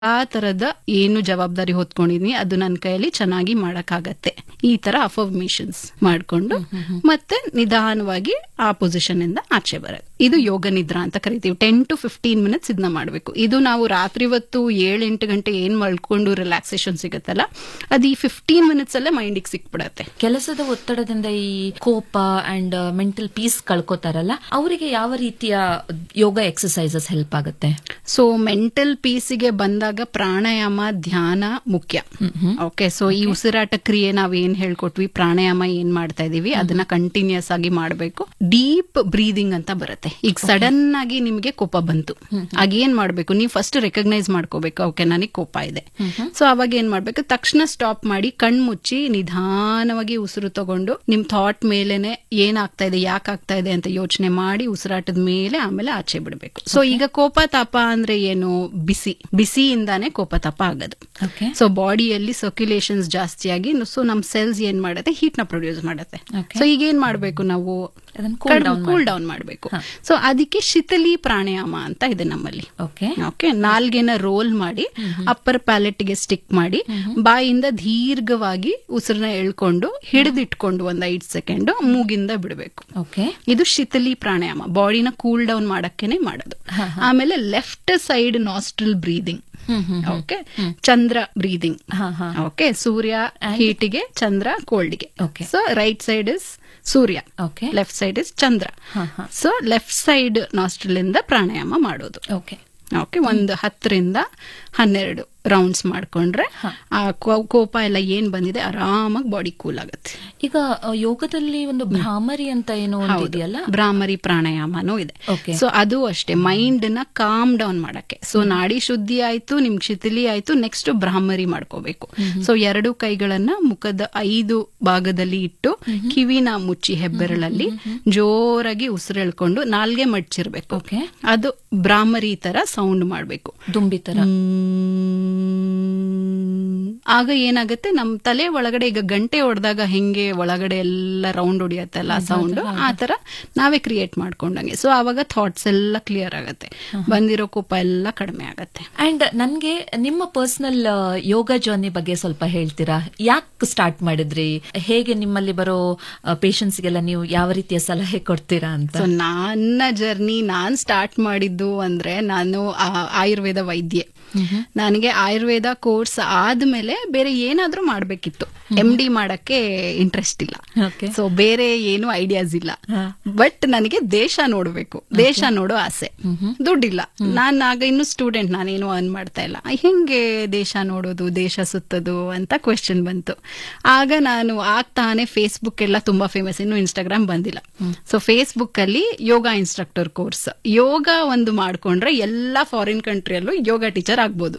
ಆ ತರದ ಏನು ಜವಾಬ್ದಾರಿ ಹೊತ್ಕೊಂಡಿದೀನಿ ಅದು ನನ್ನ ಕೈಯಲ್ಲಿ ಚೆನ್ನಾಗಿ ಮಾಡಕ್ಕಾಗತ್ತೆ ಈ ತರ ಅಫರ್ಮೇಶನ್ಸ್ ಮಾಡ್ಕೊಂಡು ಮತ್ತೆ ನಿಧಾನವಾಗಿ ಆ ಪೊಸಿಷನ್ ಇಂದ ಆಚೆ ಬರೋದು ಇದು ಯೋಗ ನಿದ್ರಾ ಅಂತ ಕರಿತೀವಿ ಟೆನ್ ಟು ಫಿಫ್ಟೀನ್ ಮಿನಿಟ್ಸ್ ಇದನ್ನ ಮಾಡಬೇಕು ಇದು ನಾವು ರಾತ್ರಿ ಹೊತ್ತು ಏಳು ಎಂಟು ಗಂಟೆ ಏನ್ ಮಲ್ಕೊಂಡು ರಿಲ್ಯಾಕ್ಸೇಷನ್ ಸಿಗುತ್ತಲ್ಲ ಅದು ಈ ಫಿಫ್ಟೀನ್ ಮಿನಿಟ್ಸ್ ಅಲ್ಲೇ ಮೈಂಡಿಗೆ ಸಿಕ್ಬಿಡತ್ತೆ ಕೆಲಸದ ಒತ್ತಡದಿಂದ ಈ ಕೋಪ ಅಂಡ್ ಮೆಂಟಲ್ ಪೀಸ್ ಕಳ್ಕೊತಾರಲ್ಲ ಅವರಿಗೆ ಯಾವ ರೀತಿಯ ಯೋಗ ಎಕ್ಸಸೈಸಸ್ ಹೆಲ್ಪ್ ಆಗುತ್ತೆ ಸೊ ಮೆಂಟಲ್ ಪೀಸಿಗೆ ಬಂದಾಗ ಪ್ರಾಣಾಯಾಮ ಧ್ಯಾನ ಮುಖ್ಯ ಓಕೆ ಸೊ ಈ ಉಸಿರಾಟ ಕ್ರಿಯೆ ನಾವ್ ಏನ್ ಹೇಳ್ಕೊಟ್ವಿ ಪ್ರಾಣಾಯಾಮ ಏನ್ ಮಾಡ್ತಾ ಇದೀವಿ ಅದನ್ನ ಕಂಟಿನ್ಯೂಸ್ ಆಗಿ ಮಾಡಬೇಕು ಡೀಪ್ ಬ್ರೀದಿಂಗ್ ಅಂತ ಬರುತ್ತೆ ಈಗ ಸಡನ್ ಆಗಿ ನಿಮ್ಗೆ ಕೋಪ ಬಂತು ಆಗ ಏನ್ ಮಾಡ್ಬೇಕು ನೀವು ಫಸ್ಟ್ ರೆಕಗ್ನೈಸ್ ಮಾಡ್ಕೋಬೇಕು ಓಕೆ ನನಗೆ ಕೋಪ ಇದೆ ಸೊ ಅವಾಗ ಏನ್ ಮಾಡ್ಬೇಕು ತಕ್ಷಣ ಸ್ಟಾಪ್ ಮಾಡಿ ಕಣ್ ಮುಚ್ಚಿ ನಿಧಾನವಾಗಿ ಉಸಿರು ತಗೊಂಡು ನಿಮ್ ಥಾಟ್ ಮೇಲೆನೆ ಏನಾಗ್ತಾ ಇದೆ ಯಾಕೆ ಆಗ್ತಾ ಇದೆ ಅಂತ ಯೋಚನೆ ಮಾಡಿ ಉಸಿರಾಟದ ಮೇಲೆ ಆಮೇಲೆ ಆಚೆ ಬಿಡಬೇಕು ಸೊ ಈಗ ಕೋಪ ತಾಪ ಅಂದ್ರೆ ಏನು ಬಿಸಿ ಬಿಸಿಯಿಂದಾನೇ ಕೋಪ ತಾಪ ಆಗೋದು ಓಕೆ ಸೊ ಬಾಡಿಯಲ್ಲಿ ಸರ್ಕ್ಯುಲೇಷನ್ಸ್ ಜಾಸ್ತಿ ಆಗಿ ಸೊ ನಮ್ ಸೆಲ್ಸ್ ಏನ್ ಮಾಡುತ್ತೆ ಹೀಟ್ ನ ಪ್ರೊಡ್ಯೂಸ್ ಮಾಡುತ್ತೆ Okay. ಸೊ ಈಗ ಏನ್ ಮಾಡ್ಬೇಕು ನಾವು ಅದನ್ನ cool down ಕೂಲ್ ಡೌನ್ ಮಾಡಬೇಕು ಸೊ ಅದಕ್ಕೆ ಶಿಥಿಲಿ ಪ್ರಾಣಾಯಾಮ ಅಂತ ಇದೆ ನಮ್ಮಲ್ಲಿ ಓಕೆ ಓಕೆ ನಾಲ್ಗೆನ ರೋಲ್ ಮಾಡಿ ಅಪ್ಪರ್ ಪ್ಯಾಲೆಟ್ ಗೆ ಸ್ಟಿಕ್ ಮಾಡಿ ಬಾಯಿಂದ ದೀರ್ಘವಾಗಿ ಉಸಿರನ್ನ ಎಳ್ಕೊಂಡು ಹಿಡಿದಿಟ್ಕೊಂಡು ಒಂದ್ ಐದ್ ಸೆಕೆಂಡ್ ಮೂಗಿಂದ ಬಿಡಬೇಕು ಓಕೆ ಇದು ಶಿಥಿಲಿ ಪ್ರಾಣಾಯಾಮ ಬಾಡಿನ ಕೂಲ್ ಡೌನ್ ಮಾಡಕ್ಕೇನೆ ಮಾಡೋದು ಆಮೇಲೆ left side nostril breathing hmm hmm okay Chandra breathing ಹಾ ಹಾ ಓಕೆ ಸೂರ್ಯ ಹೀಟಿಗೆ ಚಂದ್ರ ಕೋಲ್ಡ್ಗೆ Okay. So right side is Surya okay left side is Chandra ಹಾ ಹಾ ಸೊ ಲೆಫ್ಟ್ ಸೈಡ್ ನಾಸ್ಟ್ರಲ್ ಇಂದ ಪ್ರಾಣಾಯಾಮ ಮಾಡೋದು ಓಕೆ ಓಕೆ ಒಂದು ಹತ್ತರಿಂದ ಹನ್ನೆರಡು ರೌಂಡ್ಸ್ ಮಾಡ್ಕೊಂಡ್ರೆ ಆ ಕೋ- ಕೋಪ ಎಲ್ಲ ಏನ್ ಬಂದಿದೆ ಆರಾಮಾಗಿ ಬಾಡಿ ಕೂಲ್ ಆಗುತ್ತೆ ಈಗ ಅ, ಯೋಗದಲ್ಲಿ ಒಂದು ಭ್ರಾಮರಿ ಅಂತ ಏನೋ ಒಂದು ಇದೆಯಲ್ಲ ಭ್ರಾಮರಿ ಪ್ರಾಣಾಯಾಮನೂ ಇದೆ Okay. ಸೊ ಅದು ಅಷ್ಟೇ ಮೈಂಡ್ ನ ಕಾಮ್ ಡೌನ್ ಮಾಡಕ್ಕೆ ಸೊ ನಾಡಿ ಶುದ್ಧಿ ಆಯ್ತು ನಿಮ್ ಶಿಥಿಲಿ ಆಯ್ತು ನೆಕ್ಸ್ಟ್ ಭ್ರಾಮರಿ ಮಾಡ್ಕೋಬೇಕು ಸೊ ಎರಡು ಕೈಗಳನ್ನ ಮುಖದ ಐದು ಭಾಗದಲ್ಲಿ ಇಟ್ಟು ಕಿವಿನ ಮುಚ್ಚಿ ಹೆಬ್ಬೆರಳಲ್ಲಿ ಜೋರಾಗಿ ಉಸಿರೆಳ್ಕೊಂಡು ನಾಲ್ಗೆ ಮಡ್ಚಿರ್ಬೇಕು ಓಕೆ ಅದು ಭ್ರಾಮರಿ ತರ ಸೌಂಡ್ ಮಾಡ್ಬೇಕು ದುಂಬಿ ತರ ಆಗ ಏನಾಗುತ್ತೆ ನಮ್ ತಲೆ ಒಳಗಡೆ ಈಗ ಗಂಟೆ ಹೊಡೆದಾಗ ಹೆಂಗೆ ಒಳಗಡೆ ಎಲ್ಲ ರೌಂಡ್ ಹೊಡಿಯತ್ತಲ್ಲ ಸೌಂಡ್ ಆ ತರ ನಾವೇ ಕ್ರಿಯೇಟ್ ಮಾಡ್ಕೊಂಡಂಗೆ ಸೊ ಆವಾಗ ಥಾಟ್ಸ್ ಎಲ್ಲ ಕ್ಲಿಯರ್ ಆಗತ್ತೆ ಬಂದಿರೋ ಕೋಪ ಎಲ್ಲ ಕಡಿಮೆ ಆಗತ್ತೆ ಅಂಡ್ ನನ್ಗೆ ನಿಮ್ಮ ಪರ್ಸನಲ್ ಯೋಗ ಜರ್ನಿ ಬಗ್ಗೆ ಸ್ವಲ್ಪ ಹೇಳ್ತೀರಾ ಯಾಕೆ ಸ್ಟಾರ್ಟ್ ಮಾಡಿದ್ರಿ ಹೇಗೆ ನಿಮ್ಮಲ್ಲಿ ಬರೋ ಪೇಷಂಟ್ಸ್ಗೆಲ್ಲ ನೀವು ಯಾವ ರೀತಿಯ ಸಲಹೆ ಕೊಡ್ತೀರಾ ಅಂತ ಸೊ ನನ್ನ ಜರ್ನಿ ನಾನ್ ಸ್ಟಾರ್ಟ್ ಮಾಡಿದ್ದು ಅಂದ್ರೆ ನಾನು ಆ- ಆಯುರ್ವೇದ ವೈದ್ಯೆ ನನಗೆ ಆಯುರ್ವೇದ ಕೋರ್ಸ್ ಆದ್ಮೇಲೆ ಬೇರೆ ಏನಾದ್ರೂ ಮಾಡ್ಬೇಕಿತ್ತು ಎಂ ಡಿ ಮಾಡಕ್ಕೆ ಇಂಟ್ರೆಸ್ಟ್ ಇಲ್ಲ ಓಕೆ ಸೊ ಬೇರೆ ಏನು ಐಡಿಯಾಸ್ ಇಲ್ಲ ಬಟ್ ನನಗೆ ದೇಶ ನೋಡ್ಬೇಕು ದೇಶ ನೋಡೋ ಆಸೆ ದುಡ್ಡಿಲ್ಲ ನಾನ್ ಆಗ ಇನ್ನು ಸ್ಟೂಡೆಂಟ್ ನಾನೇನು ಅರ್ನ್ ಮಾಡ್ತಾ ಇಲ್ಲ ಹೆಂಗೆ ದೇಶ ನೋಡೋದು ದೇಶ ಸುತ್ತೋದು ಅಂತ ಕ್ವೆಶನ್ ಬಂತು ಆಗ ನಾನು ಆಗ್ತಾನೆ ಫೇಸ್ಬುಕ್ ಎಲ್ಲ ತುಂಬಾ ಫೇಮಸ್ ಇನ್ನು ಇನ್ಸ್ಟಾಗ್ರಾಮ್ ಬಂದಿಲ್ಲ ಸೊ ಫೇಸ್ಬುಕ್ ಅಲ್ಲಿ ಯೋಗ ಇನ್ಸ್ಟ್ರಕ್ಟರ್ ಕೋರ್ಸ್ ಯೋಗ ಒಂದು ಮಾಡ್ಕೊಂಡ್ರೆ ಎಲ್ಲಾ ಫಾರಿನ್ ಕಂಟ್ರಿಯಲ್ಲೂ ಯೋಗ ಟೀಚರ್ ಆಗ್ಬೋದು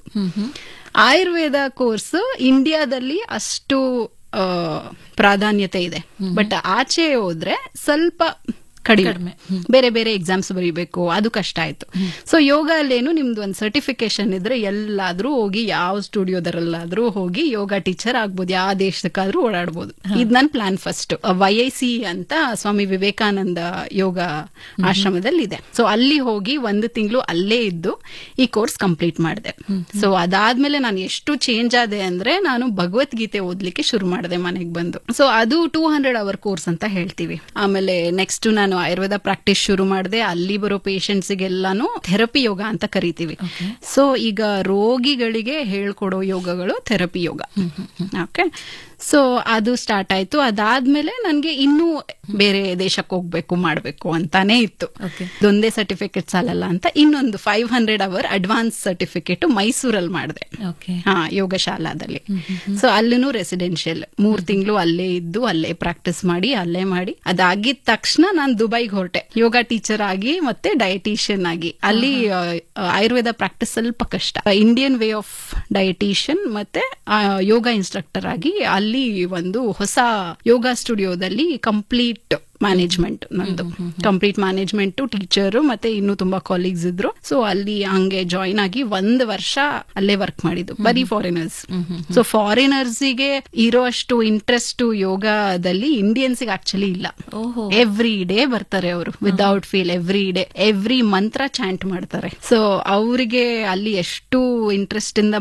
ಆಯುರ್ವೇದ ಕೋರ್ಸ್ ಇಂಡಿಯಾದಲ್ಲಿ ಅಷ್ಟು ಆ, ಪ್ರಾಧಾನ್ಯತೆ ಇದೆ ಬಟ್ ಆಚೆ ಹೋದ್ರೆ ಸ್ವಲ್ಪ ಕಡಿಮೆ ಬೇರೆ ಬೇರೆ ಎಕ್ಸಾಮ್ಸ್ ಬರೀಬೇಕು ಅದು ಕಷ್ಟ ಆಯ್ತು ಸೊ ಯೋಗ ಅಲ್ಲೇನು ನಿಮ್ದು ಒಂದು ಸರ್ಟಿಫಿಕೇಶನ್ ಇದ್ರೆ ಎಲ್ಲಾದ್ರೂ ಹೋಗಿ ಯಾವ ಸ್ಟುಡಿಯೋದರಲ್ಲಾದ್ರೂ ಹೋಗಿ ಯೋಗ ಟೀಚರ್ ಆಗ್ಬೋದು ಯಾವ ದೇಶಕ್ಕಾದ್ರೂ ಓಡಾಡ್ಬೋದು ಇದ್ ನನ್ plan first Y I C ಅಂತ ಸ್ವಾಮಿ ವಿವೇಕಾನಂದ ಯೋಗ ಆಶ್ರಮದಲ್ಲಿ ಇದೆ ಸೊ ಅಲ್ಲಿ ಹೋಗಿ ಒಂದು ತಿಂಗಳು ಅಲ್ಲೇ ಇದ್ದು ಈ ಕೋರ್ಸ್ ಕಂಪ್ಲೀಟ್ ಮಾಡಿದೆ ಸೊ ಅದಾದ್ಮೇಲೆ ನಾನು ಎಷ್ಟು ಚೇಂಜ್ ಆದೆ ಅಂದ್ರೆ ನಾನು ಭಗವದ್ಗೀತೆ ಓದ್ಲಿಕ್ಕೆ ಶುರು ಮಾಡಿದೆ ಮನೆಗೆ ಬಂದು ಸೊ ಅದು ಟೂ ಹಂಡ್ರೆಡ್ ಅವರ್ ಕೋರ್ಸ್ ಅಂತ ಹೇಳ್ತೀವಿ ಆಮೇಲೆ ನೆಕ್ಸ್ಟ್ ನಾನು ಆಯುರ್ವೇದ ಪ್ರಾಕ್ಟೀಸ್ ಶುರು ಮಾಡಿದೆ ಅಲ್ಲಿ ಬರೋ ಪೇಷಂಟ್ಸ್ಗೆಲ್ಲಾನು ಥೆರಪಿ ಯೋಗ ಅಂತ ಕರಿತೀವಿ ಸೊ ಈಗ ರೋಗಿಗಳಿಗೆ ಹೇಳ್ಕೊಡೋ ಯೋಗಗಳು ಥೆರಪಿ ಯೋಗ ಓಕೆ ಸೊ ಅದು ಸ್ಟಾರ್ಟ್ ಆಯ್ತು ಅದಾದ್ಮೇಲೆ ನನ್ಗೆ ಇನ್ನೂ ಬೇರೆ ದೇಶಕ್ಕೆ ಹೋಗ್ಬೇಕು ಮಾಡ್ಬೇಕು ಅಂತಾನೆ ಇತ್ತು Okay. ಇದೊಂದೇ ಸರ್ಟಿಫಿಕೇಟ್ ಸಾಲಲ್ಲ ಅಂತ ಇನ್ನೊಂದು five hundred hour advance certificate ಮೈಸೂರಲ್ಲಿ ಮಾಡಿದೆ ಓಕೆ ಹಾ ಯೋಗ ಶಾಲಾದಲ್ಲಿ ಸೊ ಅಲ್ಲೂ ರೆಸಿಡೆನ್ಷಿಯಲ್ ಮೂರ್ ತಿಂಗಳು ಅಲ್ಲೇ ಇದ್ದು ಅಲ್ಲೇ ಪ್ರಾಕ್ಟೀಸ್ ಮಾಡಿ ಅಲ್ಲೇ ಮಾಡಿ ಅದಾಗಿದ ತಕ್ಷಣ ನಾನು ದುಬೈಗೆ ಹೊರಟೆ ಯೋಗ ಟೀಚರ್ ಆಗಿ ಮತ್ತೆ ಡಯಟಿಷಿಯನ್ ಆಗಿ ಅಲ್ಲಿ ಆ, ಆಯುರ್ವೇದ ಪ್ರಾಕ್ಟೀಸ್ ಸ್ವಲ್ಪ ಕಷ್ಟ ಇಂಡಿಯನ್ ವೇ ಆಫ್ ಡಯಟಿಷಿಯನ್ ಮತ್ತೆ ಆ, ಯೋಗ ಇನ್ಸ್ಟ್ರಕ್ಟರ್ ಆಗಿ ಅಲ್ಲಿ ಒಂದು ಹೊಸ ಯೋಗ ಸ್ಟುಡಿಯೋದಲ್ಲಿ ಕಂಪ್ಲೀಟ್ ಮ್ಯಾನೇಜ್ಮೆಂಟ್ ನಂದು ಕಂಪ್ಲೀಟ್ ಮ್ಯಾನೇಜ್ಮೆಂಟ್ ಟೀಚರ್ ಮತ್ತೆ ಇನ್ನು ತುಂಬಾ ಕಾಲೀಗ್ಸ್ ಇದ್ರು ಸೊ ಅಲ್ಲಿ ಹಂಗೆ ಜಾಯಿನ್ ಆಗಿ ಒಂದ್ ವರ್ಷ ಅಲ್ಲೇ ವರ್ಕ್ ಮಾಡಿದ್ದು ಬರೀ ಫಾರಿನರ್ಸ್ ಸೊ ಫಾರಿನರ್ಸಿಗೆ ಇರೋ ಅಷ್ಟು ಇಂಟ್ರೆಸ್ಟ್ ಯೋಗದಲ್ಲಿ ಇಂಡಿಯನ್ಸ್ ಆಕ್ಚುಲಿ ಇಲ್ಲ ಓಹೋ ಎವ್ರಿ ಡೇ ಬರ್ತಾರೆ ಅವರು without feel every day every mantra chant ಮಾಡ್ತಾರೆ ಸೊ ಅವರಿಗೆ ಅಲ್ಲಿ ಎಷ್ಟು ಇಂಟ್ರೆಸ್ಟ್ ಇಂದ